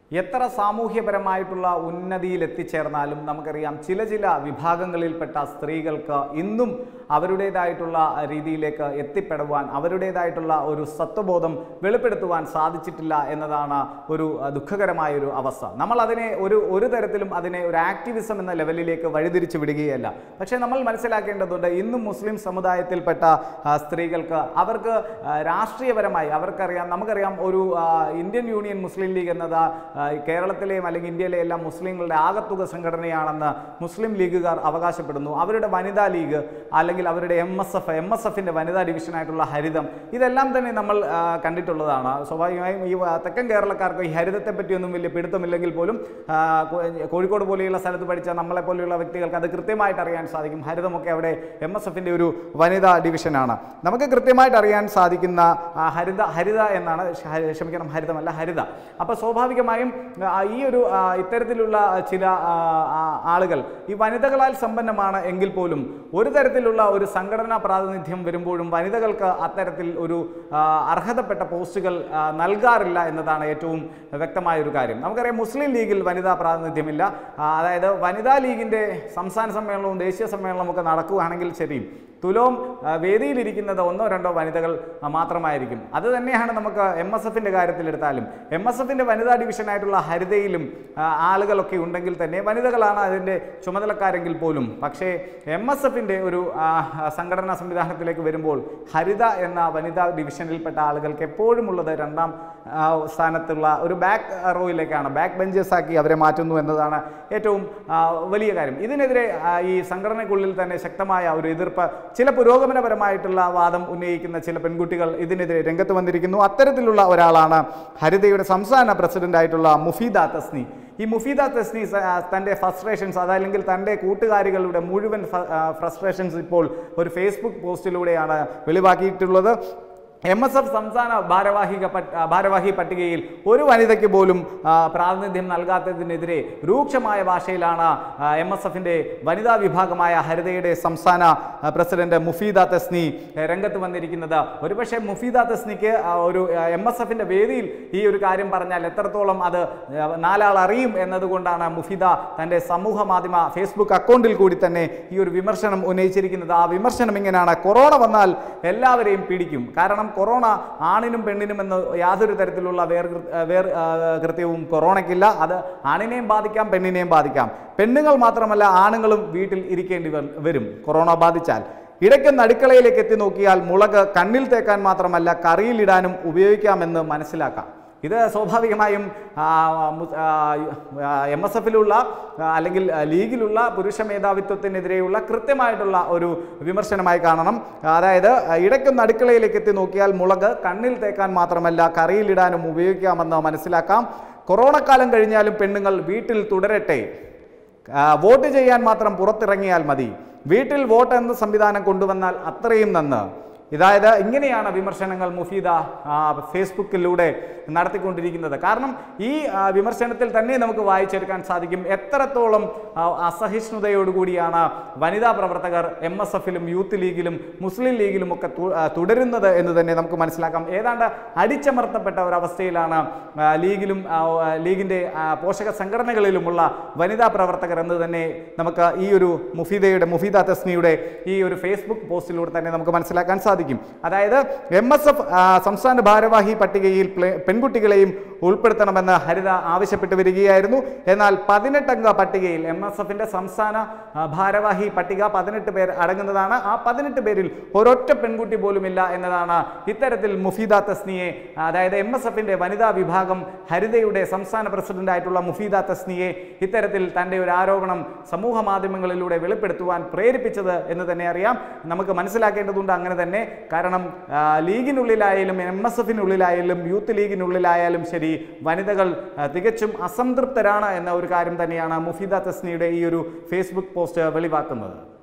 എത്ര സാമൂഹ്യപരമായിട്ടുള്ള ഉന്നതിയിൽ എത്തിച്ചേർന്നാലും നമുക്കറിയാം ചില ചില വിഭാഗങ്ങളിൽപ്പെട്ട സ്ത്രീകൾക്ക് ഇന്നും അവരുടേതായിട്ടുള്ള രീതിയിലേക്ക് എത്തിപ്പെടുവാൻ അവരുടേതായിട്ടുള്ള ഒരു സത്വബോധം വെളിപ്പെടുത്തുവാൻ സാധിച്ചിട്ടില്ല എന്നതാണ് ഒരു അഹ്, ദുഃഖകരമായ ഒരു അവസ്ഥ നമ്മൾ അതിനെ ഒരു ഒരു തരത്തിലും അതിനെ ഒരു ആക്ടിവിസം എന്ന ലെവലിലേക്ക് വഴിതിരിച്ചു വിടുകയല്ല പക്ഷേ നമ്മൾ മനസ്സിലാക്കേണ്ടതുണ്ട് ഇന്നും മുസ്ലിം സമുദായത്തിൽപ്പെട്ട ആ, സ്ത്രീകൾക്ക് അവർക്ക് ആ, രാഷ്ട്രീയപരമായി അവർക്കറിയാം നമുക്കറിയാം ഒരു ആ, ഇന്ത്യൻ യൂണിയൻ മുസ്ലിം ലീഗ് എന്നത് ആ, കേരളത്തിലെയും അല്ലെങ്കിൽ ഇന്ത്യയിലെ എല്ലാം മുസ്ലിങ്ങളുടെ ആകത്തുക സംഘടനയാണെന്ന് മുസ്ലിം ലീഗുകാർ അവകാശപ്പെടുന്നു അവരുടെ വനിതാ ലീഗ് അല്ലെങ്കിൽ അവരുടെ M S F M S എഫിൻ്റെ വനിതാ ഡിവിഷനായിട്ടുള്ള ഹരിതം ഇതെല്ലാം തന്നെ നമ്മൾ ആ, കണ്ടിട്ടുള്ളതാണ് സ്വാഭാവികമായും ഈ ആ, തെക്കൻ കേരളക്കാർക്ക് ഈ ഹരിതത്തെ പറ്റിയൊന്നും വലിയ പിടുത്തമില്ലെങ്കിൽ പോലും ആ, കോ- കോഴിക്കോട് പോലെയുള്ള സ്ഥലത്ത് പഠിച്ച നമ്മളെ പോലെയുള്ള വ്യക്തികൾക്ക് അത് കൃത്യമായിട്ട് അറിയാൻ സാധിക്കും ഹരിതമൊക്കെ അവിടെ എം എസ് എഫിൻ്റെ ഒരു വനിതാ ഡിവിഷനാണ് നമുക്ക് കൃത്യമായിട്ട് അറിയാൻ സാധിക്കുന്ന ആ, ഹരിത ഹരിത എന്നാണ് ക്ഷ- ഹരി- ക്ഷമിക്കണം ഹരിതമല്ല ഹരിത അപ്പോൾ സ്വാഭാവികമായും ആ, ഈ ഒരു ആ, ഇത്തരത്തിലുള്ള ചില ആ, ആ, ആളുകൾ ഈ വനിതകളാൽ സമ്പന്നമാണ് എങ്കിൽ പോലും ഒരു തരത്തിലുള്ള ഒരു സംഘടനാ പ്രാതിനിധ്യം വരുമ്പോഴും വനിതകൾക്ക് അത്തരത്തിൽ ഒരു ആ, അർഹതപ്പെട്ട പോസ്റ്റുകൾ ആ, നൽകാറില്ല എന്നതാണ് ഏറ്റവും വ്യക്തമായ ഒരു കാര്യം നമുക്കറിയാം മുസ്ലിം ലീഗിൽ വനിതാ പ്രാതിനിധ്യമില്ല ആ, അതായത് വനിതാ ലീഗിൻ്റെ സംസ്ഥാന സമ്മേളനവും ദേശീയ സമ്മേളനവും ഒക്കെ നടക്കുകയാണെങ്കിൽ ശരി തുലോം ആ, വേദിയിലിരിക്കുന്നത് ഒന്നോ രണ്ടോ വനിതകൾ ആ, മാത്രമായിരിക്കും അത് തന്നെയാണ് നമുക്ക് എം എസ് എഫിൻ്റെ കാര്യത്തിലെടുത്താലും എം എസ് എഫിൻ്റെ വനിതാ ഡിവിഷനായിട്ടുള്ള ഹരിതയിലും ആ, ആളുകളൊക്കെ ഉണ്ടെങ്കിൽ തന്നെ വനിതകളാണ് അതിൻ്റെ ചുമതലക്കാരെങ്കിൽ പോലും പക്ഷേ എം എസ് എഫിൻ്റെ ഒരു ആ, സംഘടനാ സംവിധാനത്തിലേക്ക് വരുമ്പോൾ ഹരിത എന്ന വനിതാ ഡിവിഷനിൽപ്പെട്ട ആളുകൾക്ക് എപ്പോഴും ഉള്ളത് രണ്ടാം ആ, സ്ഥാനത്തുള്ള ഒരു ബാക്ക് റോയിലേക്കാണ് ബാക്ക് ബെഞ്ചേഴ്സ് ആക്കി അവരെ മാറ്റുന്നു എന്നതാണ് ഏറ്റവും ആ, വലിയ കാര്യം ഇതിനെതിരെ ആ, ഈ സംഘടനയ്ക്കുള്ളിൽ തന്നെ ശക്തമായ ഒരു എതിർപ്പ് ചില പുരോഗമനപരമായിട്ടുള്ള വാദം ഉന്നയിക്കുന്ന ചില പെൺകുട്ടികൾ ഇതിനെതിരെ രംഗത്ത് വന്നിരിക്കുന്നു അത്തരത്തിലുള്ള ഒരാളാണ് ഹരിതയുടെ സംസ്ഥാന പ്രസിഡന്റായിട്ടുള്ള മുഫീദ തസ്നി ഈ മുഫീദ തസ്നി സ- ആ, തൻ്റെ ഫ്രസ്ട്രേഷൻസ് അതല്ലെങ്കിൽ തൻ്റെ കൂട്ടുകാരികളുടെ മുഴുവൻ ഫ്രസ്ട്രേഷൻസ് ഇപ്പോൾ ഒരു ഫേസ്ബുക്ക് പോസ്റ്റിലൂടെയാണ് വെളിവാക്കിയിട്ടുള്ളത് എം എസ് എഫ് സംസ്ഥാന ഭാരവാഹിക പട്ട്- ആ, ഭാരവാഹി പട്ടികയിൽ ഒരു വനിതയ്ക്ക് പോലും ആ, പ്രാതിനിധ്യം നൽകാത്തതിനെതിരെ രൂക്ഷമായ ഭാഷയിലാണ് എം എസ് എഫിൻ്റെ വനിതാ വിഭാഗമായ ഹരിതയുടെ സംസ്ഥാന ആ, പ്രസിഡന്റ് മുഫീദ തസ്നി ആ, രംഗത്ത് വന്നിരിക്കുന്നത് ഒരുപക്ഷെ മുഫീദ തസ്നിക്ക് ആ, ഒരു എം എസ് എഫിൻ്റെ വേദിയിൽ ഈ ഒരു കാര്യം പറഞ്ഞാൽ എത്രത്തോളം അത് ആ, നാലാൾ അറിയും എന്നതുകൊണ്ടാണ് മുഫീദ തൻ്റെ സമൂഹ മാധ്യമ ഫേസ്ബുക്ക് അക്കൗണ്ടിൽ കൂടി തന്നെ ഈ ഒരു വിമർശനം ഉന്നയിച്ചിരിക്കുന്നത് ആ വിമർശനം ഇങ്ങനെയാണ് കൊറോണ വന്നാൽ എല്ലാവരെയും പിടിക്കും കാരണം കൊറോണ ആണിനും പെണ്ണിനും എന്ന് യാതൊരു തരത്തിലുള്ള വേർ വേർ ആ, കൃത്യവും കൊറോണയ്ക്കില്ല അത് ആണിനെയും ബാധിക്കാം പെണ്ണിനെയും ബാധിക്കാം പെണ്ണുങ്ങൾ മാത്രമല്ല ആണുങ്ങളും വീട്ടിൽ ഇരിക്കേണ്ടി വ- വരും കൊറോണ ബാധിച്ചാൽ ഇടയ്ക്കൊന്ന് അടുക്കളയിലേക്ക് എത്തി നോക്കിയാൽ മുളക് കണ്ണിൽ തേക്കാൻ മാത്രമല്ല കറിയിലിടാനും ഉപയോഗിക്കാമെന്ന് മനസ്സിലാക്കാം ഇത് സ്വാഭാവികമായും എം എസ് എഫിലുള്ള അല്ലെങ്കിൽ ആ, ലീഗിലുള്ള പുരുഷ മേധാവിത്വത്തിനെതിരെയുള്ള കൃത്യമായിട്ടുള്ള ഒരു വിമർശനമായി കാണണം അതായത് ആ, ഇടയ്ക്കൊന്ന് അടുക്കളയിലേക്ക് എത്തി നോക്കിയാൽ മുളക് കണ്ണിൽ തേക്കാൻ മാത്രമല്ല കറിയിലിടാനും ഉപയോഗിക്കാമെന്ന് മനസ്സിലാക്കാം കൊറോണ കാലം കഴിഞ്ഞാലും പെണ്ണുങ്ങൾ വീട്ടിൽ തുടരട്ടെ ആ, വോട്ട് ചെയ്യാൻ മാത്രം പുറത്തിറങ്ങിയാൽ മതി വീട്ടിൽ വോട്ട് എന്ന സംവിധാനം കൊണ്ടുവന്നാൽ അത്രയും നന്ന് ഇതായത് ഇങ്ങനെയാണ് വിമർശനങ്ങൾ മുഫീദ ആ, ഫേസ്ബുക്കിലൂടെ നടത്തിക്കൊണ്ടിരിക്കുന്നത് കാരണം ഈ ആ, വിമർശനത്തിൽ തന്നെ നമുക്ക് വായിച്ചെടുക്കാൻ സാധിക്കും എത്രത്തോളം ആ, അസഹിഷ്ണുതയോടുകൂടിയാണ് വനിതാ പ്രവർത്തകർ എം എസ് എഫിലും യൂത്ത് ലീഗിലും മുസ്ലിം ലീഗിലും ഒക്കെ തു- ആ, തുടരുന്നത് എന്ന് തന്നെ നമുക്ക് മനസ്സിലാക്കാം ഏതാണ്ട് അടിച്ചമർത്തപ്പെട്ട ഒരവസ്ഥയിലാണ് ആ, ലീഗിലും ആ, ആ, ലീഗിൻ്റെ ആ, പോഷക സംഘടനകളിലുമുള്ള വനിതാ പ്രവർത്തകർ എന്ന് തന്നെ നമുക്ക് ഈ ഒരു മുഫീദയുടെ മുഫീദ തസ്നിയുടെ ഈ ഒരു ഫേസ്ബുക്ക് പോസ്റ്റിലൂടെ തന്നെ നമുക്ക് മനസ്സിലാക്കാൻ സാധിക്കും അതായത് എം എസ് എഫ് സംസ്ഥാന ഭാരവാഹി പട്ടികയിൽ പ്ലെ- പെൺകുട്ടികളെയും ഉൾപ്പെടുത്തണമെന്ന് ഹരിത ആവശ്യപ്പെട്ട് വരികയായിരുന്നു എന്നാൽ പതിനെട്ടംഗ പട്ടികയിൽ എം എസ് എഫിന്റെ സംസ്ഥാന ആ, ഭാരവാഹി പട്ടിക പതിനെട്ട് പേർ അടങ്ങുന്നതാണ് ആ പതിനെട്ട് പേരിൽ ഒരൊറ്റ പെൺകുട്ടി പോലുമില്ല എന്നതാണ് ഇത്തരത്തിൽ മുഫീദ തസ്നിയെ അതായത് എം എസ് എഫിന്റെ വനിതാ വിഭാഗം ഹരിതയുടെ സംസ്ഥാന പ്രസിഡന്റായിട്ടുള്ള മുഫീദ തസ്നിയെ ഇത്തരത്തിൽ തൻ്റെ ഒരു ആരോപണം സമൂഹ മാധ്യമങ്ങളിലൂടെ വെളിപ്പെടുത്തുവാൻ പ്രേരിപ്പിച്ചത് എന്ന് തന്നെ അറിയാം നമുക്ക് മനസ്സിലാക്കേണ്ടതുണ്ട് അങ്ങനെ തന്നെ കാരണം ആ, ലീഗിനുള്ളിലായാലും എം എസ് എഫിനുള്ളിലായാലും യൂത്ത് ലീഗിനുള്ളിലായാലും ശരി വനിതകൾ ആ, തികച്ചും അസംതൃപ്തരാണ് എന്ന ഒരു കാര്യം തന്നെയാണ് മുഫീദ തസ്നിയുടെ ഈ ഒരു ഫേസ്ബുക്ക് പോസ്റ്റ് വെളിവാക്കുന്നത്